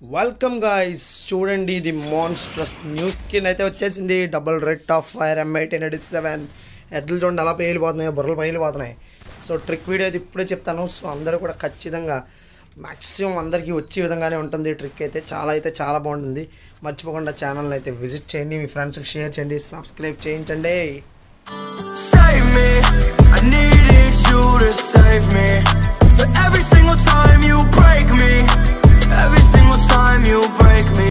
Welcome guys చూడండి ఇది monstrous new skin అయితే వచ్చేసింది double red top fire M eighteen eighty seven ఎడ్లు చూడండి అలా పేలిపోతున్నాయి బుర్రలు పేలిపోతున్నాయి సో ట్రిక్ వీడియో అయితే ఇప్పుడే చెప్తాను సో అందరూ కూడా ఖచ్చితంగా మ్యాక్సిమం అందరికీ వచ్చే విధంగానే ఉంటుంది ట్రిక్ అయితే చాలా అయితే చాలా బాగుంటుంది మర్చిపోకుండా ఛానల్ని అయితే విజిట్ చేయండి మీ ఫ్రెండ్స్కి షేర్ చేయండి సబ్స్క్రైబ్ చేయించండి Save me, I needed you to save me. But every single time you break me, every single time you break me.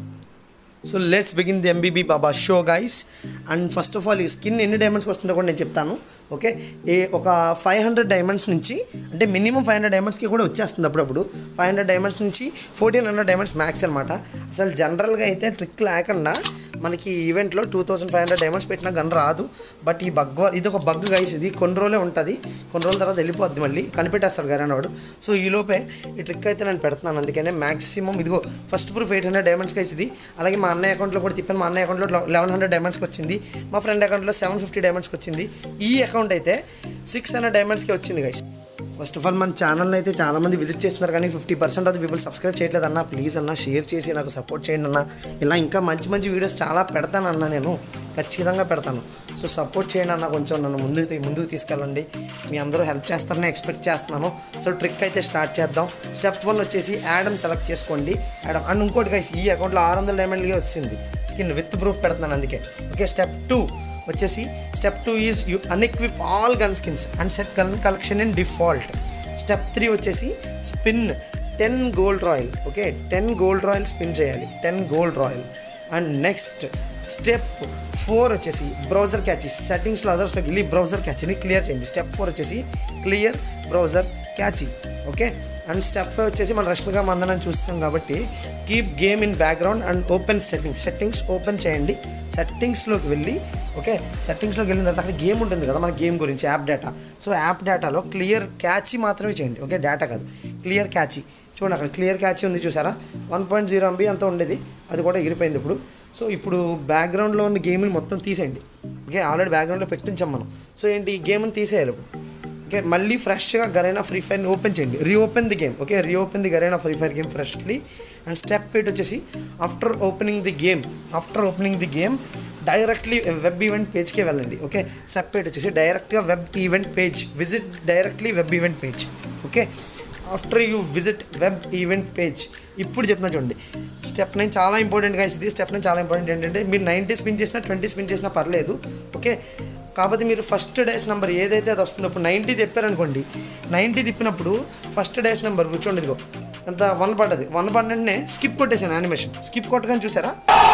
So let's begin the MBB Baba show guys and first of all ఈ skin ఎన్ని డైమండ్స్కి వస్తుందో కూడా నేను చెప్తాను okay ఏ ఒక five hundred diamonds నుంచి అంటే మినిమం ఫైవ్ హండ్రెడ్ డైమండ్స్కి కూడా వచ్చేస్తుంది అప్పుడప్పుడు ఫైవ్ హండ్రెడ్ డైమండ్స్ నుంచి ఫోర్టీన్ హండ్రెడ్ డైమండ్స్ మ్యాక్స్ అనమాట అసలు జనరల్గా అయితే ట్రిక్ లేకుండా మనకి ఈవెంట్లో two thousand five hundred diamonds పెట్టినా గన్ రాదు బట్ ఈ బగ్ ఇది ఒక బగ్ గైస్ ఇది కొన్ని రోజులే ఉంటుంది కొన్ని రోజుల తర్వాత వెళ్ళిపోద్ది మళ్ళీ కనిపెట్టేస్తాడు గరాన్ వాడు సో ఈ లోపే ఈ ట్రిక్ అయితే నేను పెడుతున్నాను అందుకనే మ్యాక్సిమం ఇదిగో ఫస్ట్ ప్రూఫ్ ఎయిట్ హండ్రెడ్ డైమండ్స్కి ఇది అలాగే మా అన్నయ్య అకౌంట్లో కూడా తిప్పాను మా అన్నయ్య అకౌంట్లో లెవెన్ హండ్రెడ్ డైమండ్స్కి వచ్చింది మా ఫ్రెండ్ అకౌంట్లో సెవెన్ ఫిఫ్టీ డైమండ్స్కి వచ్చింది ఈ అకౌంట్ అయితే సిక్స్ హండ్రెడ్ డైమండ్స్కి వచ్చింది గైస్ ఫస్ట్ ఆఫ్ ఆల్ మన ఛానల్ని అయితే చాలామంది విజిట్ చేస్తున్నారు కానీ fifty percent of people subscribe చేయట్లేదు అన్న ప్లీజ్ అన్న షేర్ చేసి నాకు సపోర్ట్ చేయండి అన్న ఇలా ఇంకా మంచి మంచి వీడియోస్ చాలా పెడతానన్న నేను ఖచ్చితంగా పెడతాను సో సపోర్ట్ చేయండి అన్న కొంచెం నన్ను ముందుకు తీ- ముందుకు తీసుకెళ్ళండి మీ అందరూ హెల్ప్ చేస్తారని ఎక్స్పెక్ట్ చేస్తున్నాను సో ట్రిక్ అయితే స్టార్ట్ చేద్దాం స్టెప్ వన్ వచ్చేసి యాడమ్ సెలెక్ట్ చేసుకోండి యాడమ్ అండ్ ఇంకోటి గైస్ ఈ అకౌంట్లో ఆరు వందల డైమండ్గా వచ్చింది స్కిన్ విత్ ప్రూఫ్ పెడుతున్నాను అందుకే ఓకే స్టెప్ టూ వచ్చేసి step two is you unequip all gun skins and set gun collection in default step three వచ్చేసి spin ten gold royale okay ten gold royale spin చేయాలి ten gold royale and next step four వచ్చేసి browser cache సెట్టింగ్స్లో అదర్స్లోకి వెళ్ళి browser క్యాచ్ని clear చేయండి step four వచ్చేసి clear browser cache okay and step five వచ్చేసి మనం రష్మిగా మందనం చూస్తాం కాబట్టి keep game in background and open settings settings open చేయండి సెట్టింగ్స్లోకి వెళ్ళి ఓకే సెట్టింగ్స్లోకి వెళ్ళిన తర్వాత అక్కడ గేమ్ ఉంటుంది కదా మన గేమ్ గురించి యాప్ డేటా సో యాప్ డేటాలో క్లియర్ క్యాచ్ మాత్రమే చేయండి ఓకే డేటా కాదు క్లియర్ క్యాచ్ చూడండి అక్కడ క్లియర్ క్యాచ్ ఉంది చూసారా వన్ పాయింట్ జీరో ఎంబీ అంత ఉండేది అది కూడా ఎగిరిపోయింది ఇప్పుడు సో ఇప్పుడు బ్యాక్గ్రౌండ్లో ఉన్న గేమ్ని మొత్తం తీసేయండి ఓకే ఆల్రెడీ బ్యాక్గ్రౌండ్లో పెట్టించాం మనం సో ఏంటి ఈ గేమ్ని తీసేయాలి ఇప్పుడు ఓకే మళ్ళీ ఫ్రెష్గా గరైనా ఫ్రీ ఫైర్ని ఓపెన్ చేయండి reopen the game okay reopen the Garena free fire game freshly and step eight వచ్చేసి after opening the game after opening the game directly web event పేజ్కే వెళ్ళండి ఓకే స్టెప్ ఎయిట్ వచ్చేసి డైరెక్ట్గా web event page visit directly web event page okay after you visit web event page ఇప్పుడు చెప్తున్నా చూడండి step nine చాలా important గా ఇది స్టెప్ నైన్ చాలా ఇంపార్టెంట్ ఏంటంటే మీరు నైంటీ స్పిన్ చేసినా ట్వంటీ స్పిన్ చేసినా పర్లేదు ఓకే కాకపోతే మీరు ఫస్ట్ డేస్ నెంబర్ ఏదైతే అది వస్తుందో ఇప్పుడు నైంటీ చెప్పారనుకోండి నైంటీ తిప్పినప్పుడు ఫస్ట్ డేస్ నెంబర్ చూడండి ఇదిగో అంత వన్ పడ్డది వన్ పడిననే స్కిప్ కొట్టేసాను యానిమేషన్ స్కిప్ కొట్టగానే చూసారా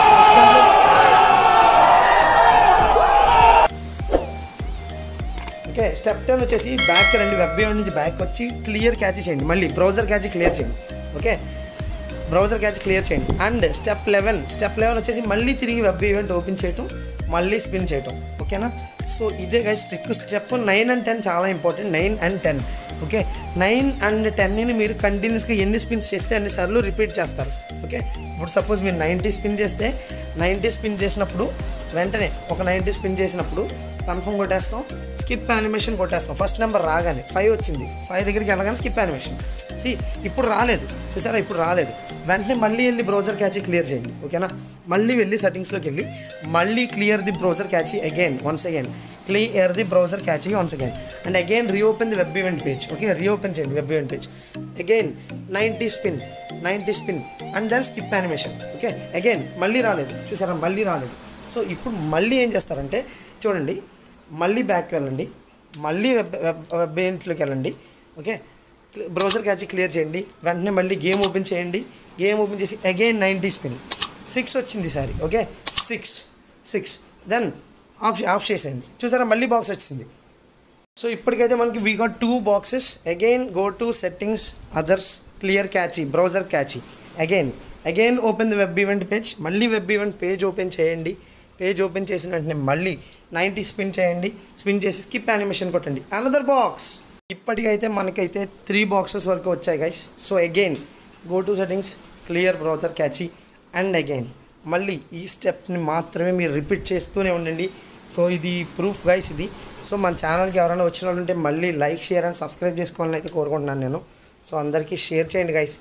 ఓకే స్టెప్ టెన్ వచ్చేసి బ్యాక్ రండి వెబ్ ఈవెంట్ నుంచి బ్యాక్ వచ్చి క్లియర్ క్యాచ్ చేయండి మళ్ళీ బ్రౌజర్ క్యాచ్ క్లియర్ చేయండి ఓకే బ్రౌజర్ క్యాచ్ క్లియర్ చేయండి and step eleven step eleven వచ్చేసి మళ్ళీ తిరిగి వెబ్ ఈవెంట్ ఓపెన్ చేయటం మళ్ళీ స్పిన్ చేయటం ఓకేనా సో ఇదే guys trick step nine and ten చాలా important nine and ten okay nine and టెన్ని మీరు కంటిన్యూస్గా ఎన్ని స్పిన్స్ చేస్తే అన్నిసార్లు రిపీట్ చేస్తారు ఓకే ఇప్పుడు సపోజ్ మీరు నైంటీ స్పిన్ చేస్తే నైంటీ స్పిన్ చేసినప్పుడు వెంటనే ఒక నైంటీ స్పిన్ చేసినప్పుడు కన్ఫర్మ్ కొట్టేస్తాం స్కిప్ యానిమేషన్ కొట్టేస్తాం ఫస్ట్ నెంబర్ రాగానే ఫైవ్ వచ్చింది ఫైవ్ దగ్గరికి వెళ్ళగానే స్కిప్ యానిమేషన్ సి ఇప్పుడు రాలేదు చూసారా ఇప్పుడు రాలేదు వెంటనే మళ్ళీ వెళ్ళి బ్రౌజర్ క్యాచ్ క్లియర్ చేయండి ఓకేనా మళ్ళీ వెళ్ళి సెట్టింగ్స్లోకి వెళ్ళి మళ్ళీ clear the browser cache again once again clear the browser cache once again and again reopen the web event page okay reopen చేయండి web event page again ninety spin ninety spin and then skip animation okay again మళ్ళీ రాలేదు చూసారా మళ్ళీ రాలేదు so ఇప్పుడు మళ్ళీ ఏం చేస్తారంటే చూడండి మళ్ళీ బ్యాక్ వెళ్ళండి మళ్ళీ వెబ్ వెబ్ వెబ్ ఈవెంట్లోకి వెళ్ళండి ఓకే బ్రౌజర్ క్యాచ్ క్లియర్ చేయండి వెంటనే మళ్ళీ గేమ్ ఓపెన్ చేయండి గేమ్ ఓపెన్ చేసి అగైన్ నైంటీ స్పిన్ సిక్స్ వచ్చింది sorry okay six six then off off చేసేయండి చూసారా మళ్ళీ బాక్స్ వచ్చింది సో ఇప్పటికైతే మనకి we got two boxes again go to settings others clear cache browser cache again again open the web event page మళ్ళీ web event page open చేయండి page open చేసిన వెంటనే మళ్ళీ నైంటీ స్పిన్ చేయండి స్పిన్ చేసి స్కిప్ యానిమేషన్ కొట్టండి another box ఇప్పటికైతే మనకైతే త్రీ బాక్సెస్ వరకు వచ్చాయి guys so again go to settings clear browser cache and again మళ్ళీ ఈ స్టెప్ని మాత్రమే మీరు రిపీట్ చేస్తూనే ఉండండి సో ఇది ప్రూఫ్ గైస్ ఇది సో మన ఛానల్కి ఎవరైనా వచ్చిన వాళ్ళు ఉంటే మళ్ళీ లైక్ షేర్ అండ్ సబ్స్క్రైబ్ చేసుకోవాలని అయితే కోరుకుంటున్నాను నేను సో అందరికీ షేర్ చేయండి గైస్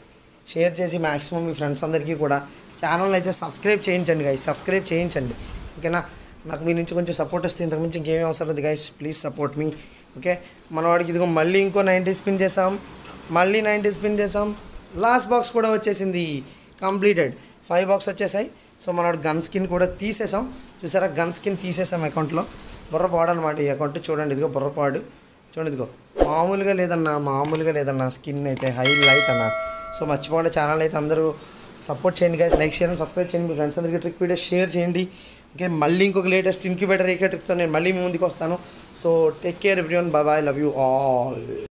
షేర్ చేసి మ్యాక్సిమం మీ ఫ్రెండ్స్ అందరికీ కూడా ఛానల్ అయితే సబ్స్క్రైబ్ చేయించండి గైస్ సబ్స్క్రైబ్ చేయించండి ఓకేనా నాకు మీ నుంచి కొంచెం సపోర్ట్ వస్తే ఇంతకుమించి ఇంకేమీ అవసరం లేదు గైస్ ప్లీజ్ సపోర్ట్ మీ ఓకే మన వాడికి ఇదిగో మళ్ళీ ఇంకో నైంటీ స్పిన్ చేసాం మళ్ళీ నైంటీ స్పిన్ చేసాం లాస్ట్ బాక్స్ కూడా వచ్చేసింది కంప్లీటెడ్ ఫైవ్ బాక్స్ వచ్చేసాయి సో మనోడు గన్ స్కిన్ కూడా తీసేసాం చూసారా గన్ స్కిన్ తీసేసాం అకౌంట్లో బుర్రపాడు అనమాట ఈ అకౌంట్ చూడండి ఇదిగో బుర్రపాడు చూడండి ఇదిగో మామూలుగా లేదన్నా మామూలుగా లేదన్నా స్కిన్ అయితే హైలైట్ అన్న సో మర్చిపోకుండా ఛానల్ అయితే అందరూ సపోర్ట్ చేయండి guys like share and subscribe చేయండి మీ ఫ్రెండ్స్ అందరికీ ట్రిక్ వీడియో షేర్ చేయండి ఓకే మళ్ళీ ఇంకొక లేటెస్ట్ ఇంక్యుబేటర్ ఏకే ట్రిక్తో నేను మళ్ళీ మీ ముందుకు వస్తాను so take care everyone bye bye love you all